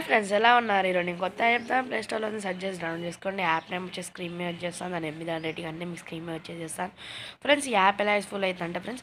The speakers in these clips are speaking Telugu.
ఫ్రెండ్స్ ఎలా ఉన్నారు ఈరోజు నేను కొత్త చెప్తాను ప్లే స్టోర్లో సెర్చ్ చేసి డౌన్లోడ్ చేసుకోండి యాప్ నేమ్ వచ్చి స్క్రీన్ మీద వచ్చేస్తాను దాని ఎనిమిది రేటింగ్ అన్నీ మీ స్క్రీన్ మీద వచ్చేసేస్తాను ఫ్రెండ్స్ ఈ యాప్ ఎలా యూస్ఫుల్ అవుతుందంటే ఫ్రెండ్స్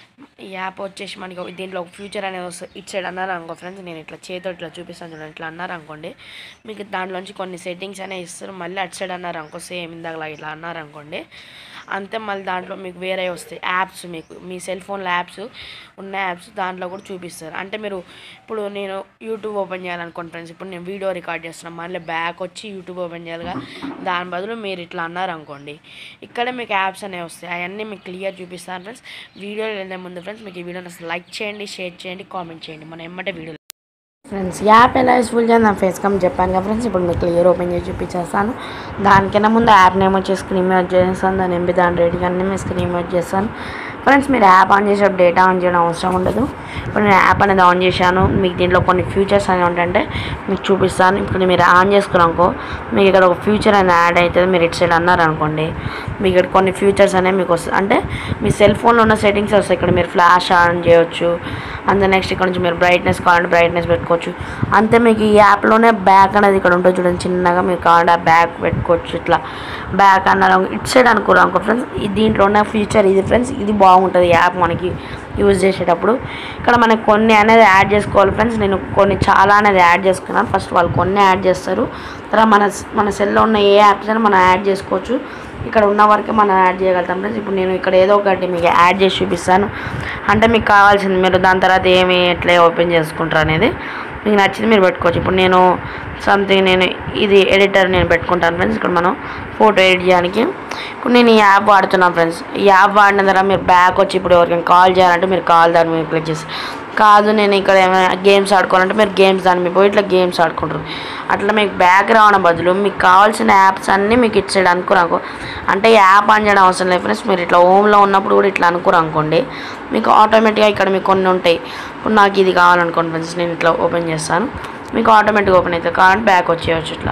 ఈ యాప్ వచ్చేసి మనకి ఒక- దీంట్లో ఒక ఫ్యూచర్ అనేది వస్తుంది ఇటు సైడ్ అన్నారు అనుకో ఫ్రెండ్స్ నేను ఇట్లా చేతితో ఇట్లా చూపిస్తాను చూడండి ఇట్లా అన్నారు అనుకోండి మీకు దాంట్లోంచి కొన్ని సెట్టింగ్స్ అనేవి ఇస్తారు మళ్ళీ అటు సైడ్ అన్నారు అనుకో సేమ్ ఇందాకలా ఇట్లా అన్నారు అనుకోండి అంతే మళ్ళీ దాంట్లో మీకు వేరే వస్తాయి యాప్స్ మీకు మీ సెల్ ఫోన్లో యాప్స్ ఉన్న యాప్స్ దాంట్లో కూడా చూపిస్తారు అంటే మీరు ఇప్పుడు నేను యూట్యూబ్ ఓపెన్ చేయాలనుకోండి ఫ్రెండ్స్ ఇప్పుడు నేను వీడియో రికార్డ్ చేస్తున్నాను మళ్ళీ బ్యాక్ వచ్చి యూట్యూబ్ ఓపెన్ చేయాలిగా దాని బదులు మీరు ఇట్లా అన్నారు అనుకోండి ఇక్కడ మీకు యాప్స్ అనేవి వస్తాయి అవన్నీ మీకు క్లియర్ చూపిస్తాను ఫ్రెండ్స్ వీడియో వెళ్ళే ముందు ఫ్రెండ్స్ మీకు ఈ వీడియోని అసలు లైక్ చేయండి షేర్ చేయండి కామెంట్ చేయండి మనం ఎమ్మటే వీడియో ఫ్రెండ్స్ యాప్ ఎలా యూస్ఫుల్ చేయాలి నా ఫేస్ కమ్ చెప్పాను కదా ఫ్రెండ్స్ ఇప్పుడు మీకు క్లియర్ ఓపెన్ చేసి చూపించేస్తాను దానికన్నా ముందు యాప్ నేమ్ వచ్చి స్క్రీన్ మీద చేస్తాను దాని ఎంబీ దాని రేటింగ్ అన్నీ మీ స్క్రీన్ మీద చేస్తాను ఫ్రెండ్స్ మీరు యాప్ ఆన్ చేసేటప్పుడు డేటా ఆన్ చేయడం అవసరం ఉండదు ఇప్పుడు నేను యాప్ అనేది ఆన్ చేశాను మీకు దీంట్లో కొన్ని ఫ్యూచర్స్ అనేవి ఉంటాయంటే మీకు చూపిస్తాను ఇప్పుడు మీరు ఆన్ చేసుకున్నాకో మీకు ఇక్కడ ఒక ఫ్యూచర్ అనేది యాడ్ అవుతుంది మీరు ఇటు సైడ్ అన్నారు అనుకోండి మీకు ఇక్కడ కొన్ని ఫ్యూచర్స్ అనేవి మీకు వస్తాయి అంటే మీ సెల్ ఫోన్లో ఉన్న సెట్టింగ్స్ వస్తాయి ఇక్కడ మీరు ఫ్లాష్ ఆన్ చేయొచ్చు అంతే నెక్స్ట్ ఇక్కడ నుంచి మీరు బ్రైట్నెస్ కావాలంటే బ్రైట్నెస్ పెట్టుకోవచ్చు అంతే మీకు ఈ యాప్లోనే బ్యాక్ అనేది ఇక్కడ ఉంటుంది చూడండి చిన్నగా మీరు కావాలంటే ఆ బ్యాక్ పెట్టుకోవచ్చు ఇట్లా బ్యాక్ అన్నారు ఇటు సైడ్ అనుకోరు అనుకో ఫ్రెండ్స్ దీంట్లో ఉన్న ఫీచర్ ఇది ఫ్రెండ్స్ ఇది బాగుంటుంది యాప్ మనకి యూజ్ చేసేటప్పుడు ఇక్కడ మనకి కొన్ని అనేది యాడ్ చేసుకోవాలి ఫ్రెండ్స్ నేను కొన్ని చాలా అనేది యాడ్ చేసుకున్నాను ఫస్ట్ వాళ్ళు కొన్ని యాడ్ చేస్తారు తర్వాత మన మన సెల్లో ఉన్న ఏ యాప్స్ అయినా మనం యాడ్ చేసుకోవచ్చు ఇక్కడ ఉన్న వరకే మనం యాడ్ చేయగలుగుతాం ఫ్రెండ్స్ ఇప్పుడు నేను ఇక్కడ ఏదో ఒకటి మీకు యాడ్ చేసి చూపిస్తాను అంటే మీకు కావాల్సింది మీరు దాని తర్వాత ఏమి ఎట్లా ఓపెన్ చేసుకుంటారు అనేది మీకు నచ్చింది మీరు పెట్టుకోవచ్చు ఇప్పుడు నేను సంథింగ్ నేను ఇది ఎడిటర్ నేను పెట్టుకుంటాను ఫ్రెండ్స్ ఇక్కడ మనం ఫోటో ఎడిట్ చేయడానికి ఇప్పుడు నేను ఈ యాప్ వాడుతున్నాను ఫ్రెండ్స్ ఈ యాప్ వాడిన తర్వాత మీరు బ్యాక్ వచ్చి ఇప్పుడు ఎవరికైనా కాల్ చేయాలంటే మీరు కాల్ దాని మీద క్లిక్ చేసి కాదు నేను ఇక్కడ ఏమైనా గేమ్స్ ఆడుకోవాలంటే మీరు గేమ్స్ దాని మీద పోయి ఇట్లా గేమ్స్ ఆడుకుంటారు అట్లా మీకు బ్యాక్ రావడం బదులు మీకు కావాల్సిన యాప్స్ అన్నీ మీకు ఇచ్చాడు అనుకున్నాకు అంటే యాప్ ఆన్ చేయడం అవసరం లేదు ఫ్రెండ్స్ మీరు ఇట్లా హోమ్లో ఉన్నప్పుడు కూడా ఇట్లా అనుకోరు అనుకోండి మీకు ఆటోమేటిక్గా ఇక్కడ మీకు కొన్ని ఉంటాయి ఇప్పుడు నాకు ఇది కావాలనుకోండి ఫ్రెండ్స్ నేను ఇట్లా ఓపెన్ చేస్తాను మీకు ఆటోమేటిక్గా ఓపెన్ అవుతుంది కావాలంటే బ్యాక్ వచ్చేయచ్చు ఇట్లా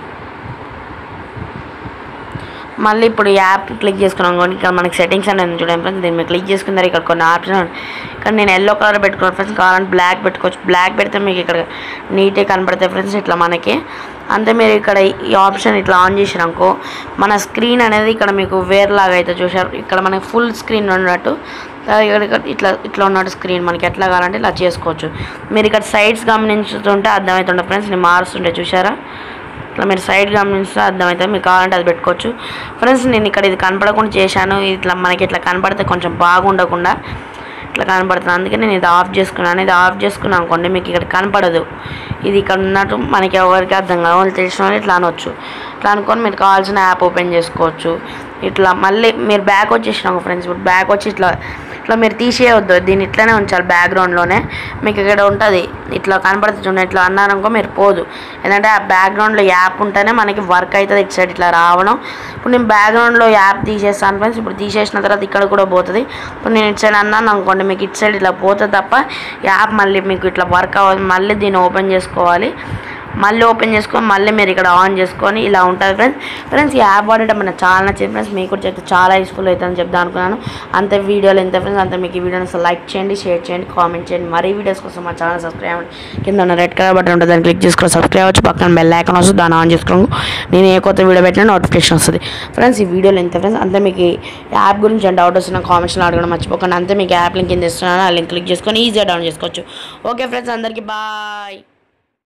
మళ్ళీ ఇప్పుడు ఈ యాప్ క్లిక్ చేసుకున్నాం అనుకోండి ఇక్కడ మనకి సెట్టింగ్స్ అనేది ఉంది చూడండి ఫ్రెండ్స్ దీన్ని మీరు క్లిక్ చేసుకున్నారు ఇక్కడ కొన్ని ఆప్షన్ ఉన్నాయి. ఇక్కడ నేను ఎల్లో కలర్ పెట్టుకున్నాను ఫ్రెండ్స్ కావాలంటే బ్లాక్ పెట్టుకోవచ్చు బ్లాక్ పెడితే మీకు ఇక్కడ నీట్గా కనపడతాయి ఫ్రెండ్స్ ఇట్లా మనకి అంతే మీరు ఇక్కడ ఈ ఆప్షన్ ఇట్లా ఆన్ చేసినాకో మన స్క్రీన్ అనేది ఇక్కడ మీకు వేరేలాగా అయితే చూసారు ఇక్కడ మనకి ఫుల్ స్క్రీన్ ఉన్నట్టు ఆ, ఇక్కడ ఇక్కడ ఇట్లా ఇట్లా ఉన్నట్టు స్క్రీన్ మనకి ఎట్లా కావాలంటే ఇలా చేసుకోవచ్చు మీరు ఇక్కడ సైడ్స్ గమనించుతుంటే అర్థమవుతుండే ఫ్రెండ్స్ నేను మారుస్తుంటే చూసారా ఇట్లా మీరు సైడ్ గమనిస్తే అర్థమవుతుంది మీకు కావాలంటే అది పెట్టుకోవచ్చు ఫ్రెండ్స్ నేను ఇక్కడ ఇది కనపడకుండా చేశాను ఇట్లా మనకి ఇట్లా కనపడితే కొంచెం బాగుండకుండా ఇట్లా కనపడుతుంది అందుకే నేను ఇది ఆఫ్ చేసుకున్నాను ఇది ఆఫ్ చేసుకున్నాను అనుకోండి మీకు ఇక్కడ కనపడదు ఇది ఇక్కడ ఉన్నట్టు మనకి ఎవరికి అర్థం కాదు వాళ్ళు తెలిసిన వాళ్ళు ఇట్లా అనొచ్చు ఇట్లా అనుకొని మీరు కావాల్సిన యాప్ ఓపెన్ చేసుకోవచ్చు ఇట్లా మళ్ళీ మీరు బ్యాక్ వచ్చేసినాము ఫ్రెండ్స్ ఇప్పుడు బ్యాక్ వచ్చి ఇట్లా ఇట్లా మీరు తీసేయవద్దు దీన్ని ఇట్లానే ఉంచాలి బ్యాక్గ్రౌండ్లోనే మీకు ఇక్కడ ఉంటుంది ఇట్లా కనపడుతుంది చూడండి ఇట్లా అన్నారనుకో మీరు పోదు ఎందుకంటే ఆ బ్యాక్గ్రౌండ్లో యాప్ ఉంటేనే మనకి వర్క్ అవుతుంది ఇటు సైడ్ ఇట్లా రావడం ఇప్పుడు నేను బ్యాక్గ్రౌండ్లో యాప్ తీసేస్తాను ఫ్రెండ్స్ ఇప్పుడు తీసేసిన తర్వాత ఇక్కడ కూడా పోతుంది ఇప్పుడు నేను ఇటు సైడ్ అన్నాను అనుకోండి మీకు ఇటు సైడ్ ఇట్లా పోతుంది తప్ప యాప్ మళ్ళీ మీకు ఇట్లా వర్క్ అవ్వదు మళ్ళీ దీన్ని ఓపెన్ చేసుకోవాలి మళ్ళీ ఓపెన్ చేసుకొని మళ్ళీ మీరు ఇక్కడ ఆన్ చేసుకొని ఇలా ఉంటుంది ఫ్రెండ్స్ ఫ్రెండ్స్ ఈ యాప్ వాడటం మనకు చాలా నచ్చింది ఫ్రెండ్స్ మీకు కూడా చెప్తే చాలా యూస్ఫుల్ అవుతుందని చెప్దాం అనుకున్నాను అంత వీడియోలు ఎంత ఫ్రెండ్స్ అంత మీకు ఈ వీడియోని అసలు లైక్ చేయండి షేర్ చేయండి కామెంట్ చేయండి మరీ వీడియోస్ కోసం మా ఛానల్ సబ్స్క్రైబ్ అవ్వండి కింద ఉన్న రెడ్ కలర్ బటన్ ఉంటుంది దాన్ని క్లిక్ చేసుకొని సబ్స్క్రైబ్ అవ్వచ్చు పక్కన బెల్ ఐకాన్ వస్తుంది దాన్ని ఆన్ చేసుకోండి నేను ఏ కొత్త వీడియో పెట్టినా నోటిఫికేషన్ వస్తుంది ఫ్రెండ్స్ ఈ వీడియోలో ఎంత ఫ్రెండ్స్ అంతే మీకు ఈ యాప్ గురించి డౌట్ వస్తున్న కామెంట్స్లో అడగడం మర్చిపోకండి అంతే మీకు యాప్ లింక్ కింద ఇస్తున్నాను ఆ లింక్ క్లిక్ చేసుకొని ఈజీగా డౌన్ చేసుకోవచ్చు ఓకే ఫ్రెండ్స్ అందరికీ బాయ్